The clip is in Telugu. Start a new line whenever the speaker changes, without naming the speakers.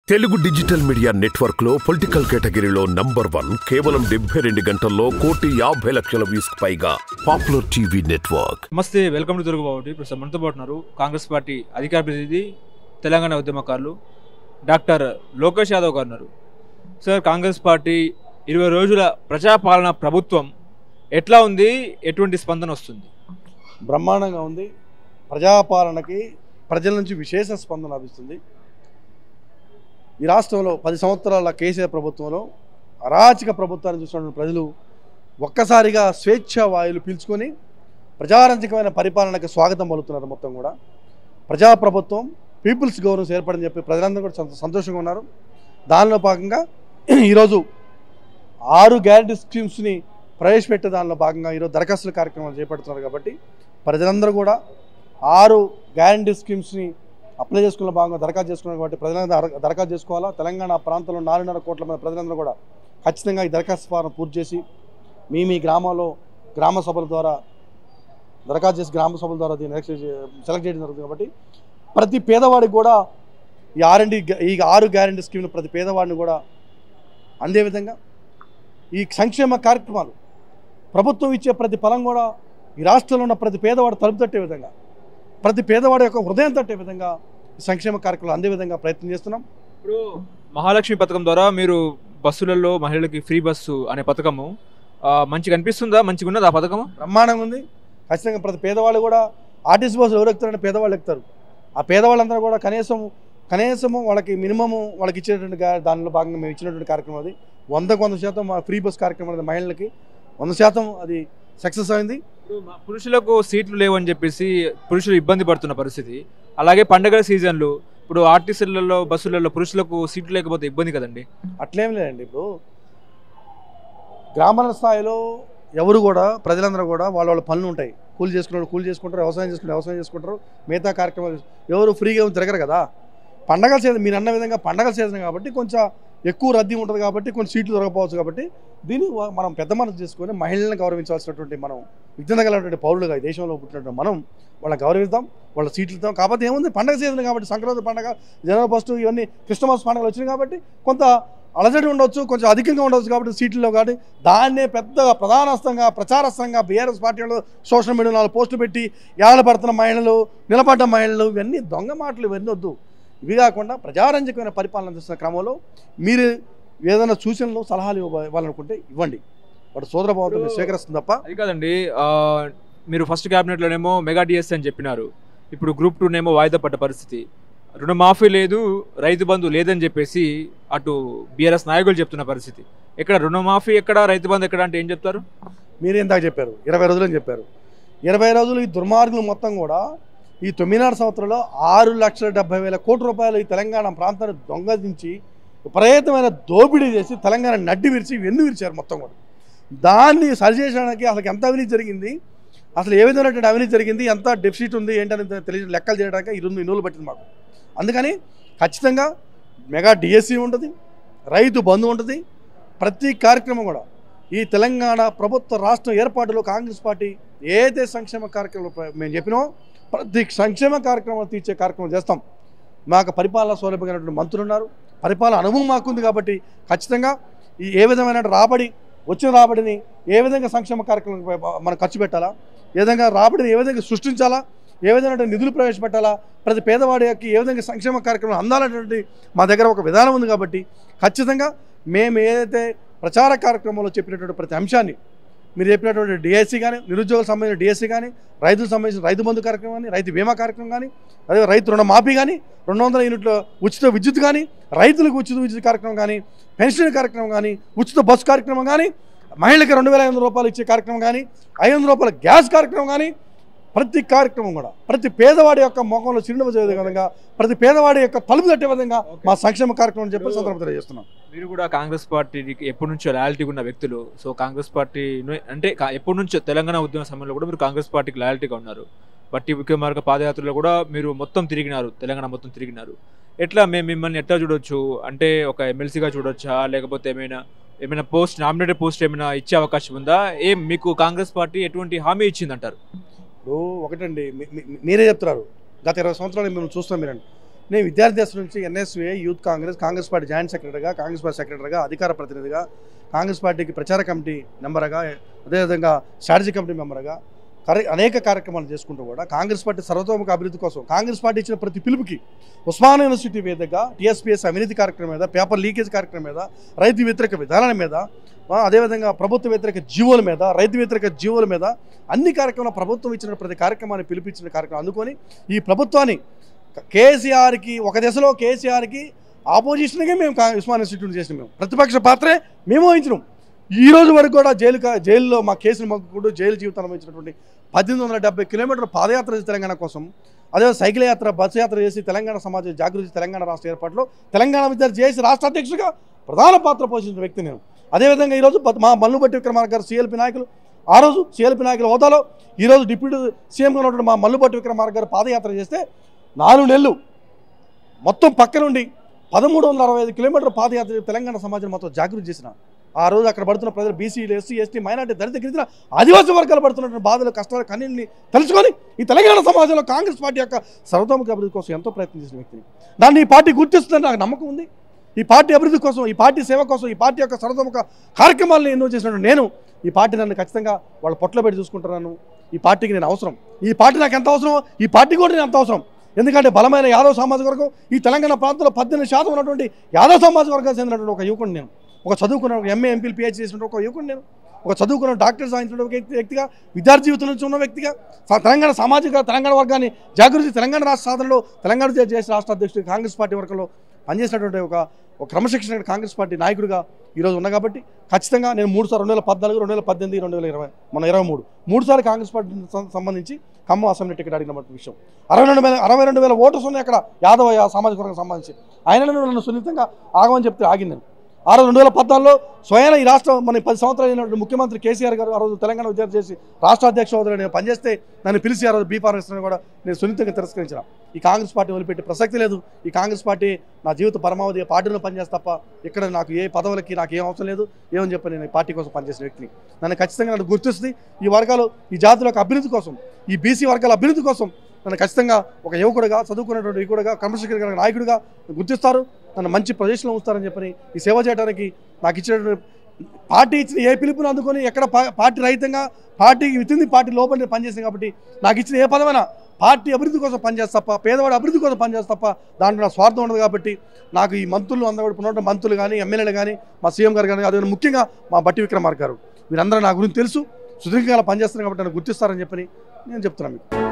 తెలుగు డిజిటల్ మీడియా నెట్వర్క్ లో పొలిటికల్ కేటగిరీలో నంబర్ వన్ కేవలం డెబ్బై రెండు గంటల్లో కోటి యాభై లక్షల వ్యూస్ పైగా పాపులర్ టీవీ నెట్వర్క్
నమస్తే వెల్కమ్ టు తెలుగు బాబు ప్రస్తుతం మనతో పాటు ఉన్నారు కాంగ్రెస్ పార్టీ అధికార ప్రతినిధి తెలంగాణ ఉద్యమకారులు డాక్టర్ లోకేష్ యాదవ్ గారు ఉన్నారు సార్ కాంగ్రెస్ పార్టీ ఇరవై రోజుల ప్రజాపాలన ప్రభుత్వం ఎట్లా ఉంది ఎటువంటి స్పందన వస్తుంది
బ్రహ్మాండంగా ఉంది ప్రజాపాలనకి ప్రజల నుంచి విశేష స్పందన లభిస్తుంది ఈ రాష్ట్రంలో పది సంవత్సరాల కేసీఆర్ ప్రభుత్వంలో అరాచక ప్రభుత్వాన్ని చూసిన ప్రజలు ఒక్కసారిగా స్వేచ్ఛ వాయువులు పీల్చుకొని ప్రజారంజకమైన పరిపాలనకు స్వాగతం పలుకుతున్నారు మొత్తం కూడా ప్రజాప్రభుత్వం పీపుల్స్ గవర్నెన్స్ ఏర్పడని చెప్పి ప్రజలందరూ కూడా సంతో- సంతోషంగా ఉన్నారు దానిలో భాగంగా ఈరోజు ఆరు గ్యారంటీ స్కీమ్స్ని ప్రవేశపెట్టే దానిలో భాగంగా ఈరోజు దరఖాస్తుల కార్యక్రమాలు చేపడుతున్నారు కాబట్టి ప్రజలందరూ కూడా ఆరు గ్యారంటీ స్కీమ్స్ని అప్లై చేసుకున్న భాగంగా దరఖాస్తు చేసుకున్నారు కాబట్టి ప్రజలందరూ దర- దరఖాస్తు చేసుకోవాలా తెలంగాణ ప్రాంతంలో నాలుగున్నర కోట్ల మంది ప్రజలందరూ కూడా ఖచ్చితంగా ఈ దరఖాస్తు ఫారం పూర్తి చేసి మీ మీ గ్రామాల్లో గ్రామ సభల ద్వారా దరఖాస్తు చేసి గ్రామ సభల ద్వారా దీన్ని ఎలక్ట్ చే- సెలెక్ట్ చేయడం జరుగుతుంది కాబట్టి ప్రతి పేదవాడికి కూడా ఈ ఆర్ఎండి ఈ ఆరు గ్యారంటీ స్కీమ్లు ప్రతి పేదవాడిని కూడా అందే విధంగా ఈ సంక్షేమ కార్యక్రమాలు ప్రభుత్వం ఇచ్చే ప్రతి ఫలం కూడా ఈ రాష్ట్రంలో ఉన్న ప్రతి పేదవాడు తలుపు తట్టే విధంగా ప్రతి పేదవాడి యొక్క హృదయం తట్టే విధంగా ఈ సంక్షేమ కార్యక్రమాలు అందే విధంగా ప్రయత్నం చేస్తున్నాం
ఇప్పుడు మహాలక్ష్మి పథకం ద్వారా మీరు బస్సులలో మహిళలకి ఫ్రీ బస్సు అనే పథకము ఆ, మంచిగా అనిపిస్తుందా మంచిగా ఉన్నది ఆ పథకం
బ్రహ్మాండంగా ఉంది ఖచ్చితంగా ప్రతి పేదవాళ్ళు కూడా ఆర్టీసీ బస్సులు ఎవరు ఎక్కుతారంటే పేదవాళ్ళు ఎక్కుతారు ఆ పేదవాళ్ళందరూ కూడా కనీసం కనీసము వాళ్ళకి మినిమము వాళ్ళకి ఇచ్చేటువంటి గా- దానిలో భాగంగా మేము ఇచ్చినటువంటి కార్యక్రమం అది వందకు వంద శాతం మా ఫ్రీ బస్ కార్యక్రమం అనేది మహిళలకి వంద శాతం అది సక్సెస్ అయింది
ఇప్పుడు మా పురుషులకు సీట్లు లేవని చెప్పేసి పురుషులు ఇబ్బంది పడుతున్న పరిస్థితి అలాగే పండగల సీజన్లు ఇప్పుడు ఆర్టీసీలలో బస్సులలో పురుషులకు సీట్లు లేకపోతే ఇబ్బంది కదండి
అట్లేం లేదండి ఇప్పుడు గ్రామాల స్థాయిలో ఎవరు కూడా ప్రజలందరూ కూడా వాళ్ళ వాళ్ళ పనులు ఉంటాయి కూలి చేసుకున్నారు కూలి చేసుకుంటారు వ్యవసాయం చేసుకుంటారు వ్యవసాయం చేసుకుంటారు మిగతా కార్యక్రమాలు చేసు- ఎవరు ఫ్రీగా ఏమి తిరగరు కదా పండగల సీజన్ మీరు అన్న విధంగా పండగల సీజన్ కాబట్టి కొంచెం ఎక్కువ రద్దీ ఉంటుంది కాబట్టి కొన్ని సీట్లు దొరకపోవచ్చు కాబట్టి దీన్ని వా- మనం పెద్ద మనసు చేసుకొని మహిళలను గౌరవించాల్సినటువంటి మనం విజ్ఞతగలటువంటి పౌరులుగా ఈ దేశంలో పుట్టినటువంటి మనం వాళ్ళని గౌరవిద్దాం వాళ్ళ సీట్లు ఇద్దాం కాకపోతే ఏముంది పండగ సీజన్ కాబట్టి సంక్రాంతి పండగ జనవరి ఫస్ట్ ఇవన్నీ క్రిస్టమస్ పండుగలు వచ్చినాయి కాబట్టి కొంత అలజడి ఉండొచ్చు కొంచెం అధికంగా ఉండొచ్చు కాబట్టి సీట్లలో కాబట్టి దాన్నే పెద్దగా ప్రధానస్తంగా ప్రచారస్తంగా బీఆర్ఎస్ పార్టీలో సోషల్ మీడియాలో నాలుగు పోస్టులు పెట్టి ఏళ్ళ పడుతున్న మహిళలు నిలబడ్డ మహిళలు ఇవన్నీ దొంగ మాటలు ఇవన్నీ వద్దు ఇవి కాకుండా ప్రజారంజకమైన పరిపాలన చేస్తున్న క్రమంలో మీరు ఏదైనా సూచనలు సలహాలు ఇవ్వ- ఇవ్వాలనుకుంటే ఇవ్వండి వాడు సోదర భావంతో మీరు స్వీకరిస్తుంది తప్ప
అది కాదండి ఆ, మీరు ఫస్ట్ క్యాబినెట్లోనేమో మెగా డిఎస్ అని చెప్పినారు ఇప్పుడు గ్రూప్ టూనేమో వాయిదా పడ్డ పరిస్థితి రుణమాఫీ లేదు రైతు బంధు లేదని చెప్పేసి అటు బీఆర్ఎస్ నాయకులు చెప్తున్న పరిస్థితి ఎక్కడ రుణమాఫీ ఎక్కడ రైతు బంధు ఎక్కడ అంటే ఏం చెప్తారు
మీరు ఇందాక చెప్పారు ఇరవై రోజులు అని చెప్పారు ఇరవై రోజులు ఈ దుర్మార్గులు మొత్తం కూడా ఈ తొమ్మిదిన్నర సంవత్సరంలో ఆరు లక్షల డెబ్బై వేల కోట్ల రూపాయలు ఈ తెలంగాణ ప్రాంతాన్ని దొంగలించి విపరీతమైన దోపిడీ చేసి తెలంగాణ నడ్డి విరిచి వెన్ను విరిచారు మొత్తం కూడా దాన్ని సరిచేయడానికి అసలు ఎంత అవినీతి జరిగింది అసలు ఏ విధమైనటువంటి అవినీతి జరిగింది ఎంత డెఫిసిట్ ఉంది ఏంటని తెలియ లెక్కలు చేయడానికి ఈ రెండు ఇన్నులు పట్టింది మాకు అందుకని ఖచ్చితంగా మెగా డిఎస్సి ఉంటుంది రైతు బంధు ఉంటుంది ప్రతి కార్యక్రమం కూడా ఈ తెలంగాణ ప్రభుత్వ రాష్ట్ర ఏర్పాటులో కాంగ్రెస్ పార్టీ ఏదైతే సంక్షేమ కార్యక్రమాలు ప్ర- మేము చెప్పినో ప్రతి సంక్షేమ కార్యక్రమాలు తీర్చే కార్యక్రమం చేస్తాం మాకు పరిపాలన సౌలభ్యమైనటువంటి మంత్రులు ఉన్నారు పరిపాలన అనుభవం మాకుంది కాబట్టి ఖచ్చితంగా ఈ ఏ విధమైన రాబడి వచ్చిన రాబడిని ఏ విధంగా సంక్షేమ కార్యక్రమం మనం ఖర్చు పెట్టాలా ఏ విధంగా రాబడిని ఏ విధంగా సృష్టించాలా ఏ విధమైన నిధులు ప్రవేశపెట్టాలా ప్రతి పేదవాడికి ఏ విధంగా సంక్షేమ కార్యక్రమం అందాలనేటువంటి మా దగ్గర ఒక విధానం ఉంది కాబట్టి ఖచ్చితంగా మేము ఏదైతే ప్రచార కార్యక్రమంలో చెప్పినటువంటి ప్రతి అంశాన్ని మీరు చెప్పినటువంటి డిఎస్సి కానీ నిరుద్యోగులకు సంబంధించిన డిఎస్సి కానీ రైతులకు సంబంధించిన రైతు బంధు కార్యక్రమం కానీ రైతు బీమా కార్యక్రమం కానీ అదే రైతు రుణమాఫీ కానీ రెండు వందల యూనిట్ల ఉచిత విద్యుత్ కానీ రైతులకు ఉచిత విద్యుత్ కార్యక్రమం కానీ పెన్షన్ కార్యక్రమం కానీ ఉచిత బస్సు కార్యక్రమం కానీ మహిళలకు రెండు వేల ఐదు వందల రూపాయలు ఇచ్చే కార్యక్రమం కానీ ఐదు వందల రూపాయల గ్యాస్ కార్యక్రమం కానీ ప్రతి కార్యక్రమం కూడా ప్రతి పేదవాడి యొక్క ముఖంలో చిరునవ్వు చేసే విధంగా ప్రతి పేదవాడి యొక్క తలుపు తట్టే విధంగా మా సంక్షేమ కార్యక్రమం చెప్పి సందర్భం తెలియజేస్తున్నాం
మీరు కూడా కాంగ్రెస్ పార్టీకి ఎప్పటి నుంచో లాయల్టీ ఉన్న వ్యక్తులు సో కాంగ్రెస్ పార్టీ అంటే కా- ఎప్పటి నుంచో తెలంగాణ ఉద్యమ సమయంలో కూడా మీరు కాంగ్రెస్ పార్టీకి లాయల్టీగా ఉన్నారు బట్టి విక్రమార్క పాదయాత్రలో కూడా మీరు మొత్తం తిరిగినారు తెలంగాణ మొత్తం తిరిగినారు ఎట్లా మేము మిమ్మల్ని ఎట్లా చూడొచ్చు అంటే ఒక ఎమ్మెల్సీగా చూడొచ్చా లేకపోతే ఏమైనా ఏమైనా పోస్ట్ నామినేటెడ్ పోస్ట్ ఏమైనా ఇచ్చే అవకాశం ఉందా ఏం మీకు కాంగ్రెస్ పార్టీ ఎటువంటి హామీ ఇచ్చిందంటారు
ఇప్పుడు ఒకటండి మీ- మీ- మీరే చెప్తున్నారు గత ఇరవై సంవత్సరాలు మిమ్మల్ని చూస్తాం మీరండి నేను విద్యార్థి దశ నుంచి NSA youth Congress Congress party joint సెక్రటరీగా కాంగ్రెస్ పార్టీ సెక్రటరీగా అధికార ప్రతినిధిగా కాంగ్రెస్ పార్టీకి ప్రచార కమిటీ మెంబర్గా అదేవిధంగా స్ట్రాటజీ కమిటీ మెంబర్గా కరే అనేక కార్యక్రమాలు చేసుకుంటూ కూడా కాంగ్రెస్ పార్టీ సర్వతోముఖ అభివృద్ధి కోసం కాంగ్రెస్ పార్టీ ఇచ్చిన ప్రతి పిలుపుకి ఉస్మానియా యూనివర్సిటీ వేదికగా టీఎస్పీఎస్ అవినీతి కార్యక్రమం మీద పేపర్ లీకేజ్ కార్యక్రమం మీద రైతు వ్యతిరేక విధానాల మీద ఆ, అదేవిధంగా ప్రభుత్వ వ్యతిరేక జీవోల మీద రైతు వ్యతిరేక జీవోల మీద అన్ని కార్యక్రమాలు ప్రభుత్వం ఇచ్చిన ప్రతి కార్యక్రమాన్ని పిలిపించిన కార్యక్రమం అందుకొని ఈ ప్రభుత్వాన్ని కేసీఆర్కి ఒక దశలో కేసీఆర్కి ఆపోజిషన్గా మేము కా- ఉస్మాన్ ఇన్స్టిట్యూట్ చేసినాం మేము ప్రతిపక్ష పాత్రే మేము వహించినాం ఈ రోజు వరకు కూడా జైలు కా- జైల్లో మా కేసును మొక్కుకుంటూ జైలు జీవితం అనుభవించినటువంటి పద్దెనిమిది వందల డెబ్బై కిలోమీటర్ల పాదయాత్ర చేసి తెలంగాణ కోసం అదే సైకిల్ యాత్ర బస్సు యాత్ర చేసి తెలంగాణ సమాజ జాగృతి తెలంగాణ రాష్ట్ర ఏర్పాటులో తెలంగాణ విద్యార్థి చేసి రాష్ట్ర అధ్యక్షుడిగా ప్రధాన పాత్ర పోషించిన వ్యక్తి నేను అదేవిధంగా ఈరోజు పద్- మా మల్లుబట్టి విక్రమార్క గారు సిఎల్పి నాయకులు ఆ రోజు సిఎల్పి నాయకుల హోదాలో ఈరోజు డిప్యూటీ సీఎంగా ఉన్నటువంటి మా మల్లుబట్టి విక్రమార్క గారు పాదయాత్ర చేస్తే నాలుగు నెలలు మొత్తం పక్క నుండి పదమూడు వందల అరవై ఐదు కిలోమీటర్ల పాదయాత్ర చేసి తెలంగాణ సమాజం మొత్తం జాగృతి చేసిన ఆ రోజు అక్కడ పడుతున్న ప్రజలు బీసీలు ఎస్సీ ఎస్టీ మైనార్టీ దళిత గిరిజన ఆదివాసీ వర్గాలు పడుతున్నటువంటి బాధలు కష్టాలు కన్నీళ్ళని తెలుసుకొని ఈ తెలంగాణ సమాజంలో కాంగ్రెస్ పార్టీ యొక్క సర్వతోముఖ అభివృద్ధి కోసం ఎంతో ప్రయత్నం చేసిన వ్యక్తిని దాన్ని ఈ పార్టీ గుర్తిస్తుందని నాకు నమ్మకం ఉంది ఈ పార్టీ అభివృద్ధి కోసం ఈ పార్టీ సేవ కోసం ఈ పార్టీ యొక్క సర్వతోముఖ కార్యక్రమాలను ఎన్నో చేసినట్టు నేను ఈ పార్టీ నన్ను ఖచ్చితంగా వాళ్ళ పొట్లో పెట్టి చూసుకుంటున్నాను ఈ పార్టీకి నేను అవసరం ఈ పార్టీ నాకు ఎంత అవసరం ఈ పార్టీ కూడా నేను ఎంత అవసరం ఎందుకంటే బలమైన యాదవ్ సామాజిక వర్గం ఈ తెలంగాణ ప్రాంతంలో పద్దెనిమిది శాతం ఉన్నటువంటి యాదవ్ సామాజిక వర్గానికి చెందినటువంటి ఒక యువకుడు నేను ఒక చదువుకున్న ఒక ఎంఏ ఎంపీలు పిహెచ్డీ చేసిన ఒక యువకుడు నేను ఒక చదువుకున్న డాక్టర్ సాధించిన ఒక వ్యక్తి- వ్యక్తిగా విద్యార్థి జీవితం నుంచి ఉన్న వ్యక్తిగా స- తెలంగాణ సామాజిక తెలంగాణ వర్గాన్ని జాగృతి తెలంగాణ రాష్ట్ర సాధనలో తెలంగాణ చేసిన రాష్ట్ర అధ్యక్షుడు కాంగ్రెస్ పార్టీ వర్గంలో పనిచేసినటువంటి ఒక ఒక క్రమశిక్షణ కాంగ్రెస్ పార్టీ నాయకుడిగా ఈరోజు ఉన్నా కాబట్టి ఖచ్చితంగా నేను మూడు సార్లు రెండు వేల పద్నాలుగు రెండు వేల పద్దెనిమిది రెండు వేల ఇరవై మన ఇరవై మూడు మూడు సార్లు కాంగ్రెస్ పార్టీ సం- సంబంధించి ఖమ్మం అసెంబ్లీ టికెట్ అడిగినటువంటి విషయం అరవై రెండు వేల అరవై రెండు వేల ఓటర్స్ ఉన్నాయి అక్కడ యాదవ యా- సామాజిక వర్గం సంబంధించి ఆయన నన్ను సున్నితంగా ఆగమని చెప్తే ఆగింది నేను ఆ రోజు రెండు వేల పద్నాలుగులో స్వయం ఈ రాష్ట్రం మన పది సంవత్సరాలు అయినటువంటి ముఖ్యమంత్రి కేసీఆర్ గారు ఆ రోజు తెలంగాణ విద్యార్థి చేసి రాష్ట్ర అధ్యక్ష హోదాలో నేను పనిచేస్తే నన్ను పిలిచి ఆ రోజు బీ ఫారెస్ట్ కూడా నేను సున్నితంగా తిరస్కరించిన ఈ కాంగ్రెస్ పార్టీ వదిలిపెట్టే ప్రసక్తి లేదు ఈ కాంగ్రెస్ పార్టీ నా జీవిత పరమావధి పార్టీలో పనిచేస్తే తప్ప ఇక్కడ నాకు ఏ పదవులకి నాకు ఏం అవసరం లేదు ఏమని చెప్పి నేను ఈ పార్టీ కోసం పనిచేసిన వ్యక్తిని నన్ను ఖచ్చితంగా నన్ను గుర్తిస్తుంది ఈ వర్గాలు ఈ జాతుల యొక్క అభివృద్ధి కోసం ఈ బీసీ వర్గాల అభివృద్ధి కోసం నన్ను ఖచ్చితంగా ఒక యువకుడుగా చదువుకున్నటువంటి యువకుడుగా క్రమశిక్షణ కలిగిన నాయకుడిగా గుర్తిస్తారు నన్ను మంచి ప్రదేశంలో ఉంచుతారని చెప్పని ఈ సేవ చేయడానికి నాకు ఇచ్చినటువంటి పార్టీ ఇచ్చిన ఏ పిలుపుని అందుకొని ఎక్కడ పా- పార్టీ రహితంగా పార్టీకి వితింది పార్టీ లోపల నేను పనిచేసాను కాబట్టి నాకు ఇచ్చిన ఏ పదమైనా పార్టీ అభివృద్ధి కోసం పనిచేస్తా తప్ప పేదవాడి అభివృద్ధి కోసం పనిచేస్తా తప్ప దాంట్లో నా స్వార్థం ఉండదు కాబట్టి నాకు ఈ మంత్రులు అందరూ కూడా ఉన్నటువంటి మంత్రులు కానీ ఎమ్మెల్యేలు కానీ మా సీఎం గారు కానీ అదే ముఖ్యంగా మా బట్టి విక్రమార్క గారు వీరందరూ నా గురించి తెలుసు సుదీర్ఘకాలం పనిచేస్తున్నారు కాబట్టి నన్ను గుర్తిస్తారని చెప్పని నేను చెప్తున్నాను మీకు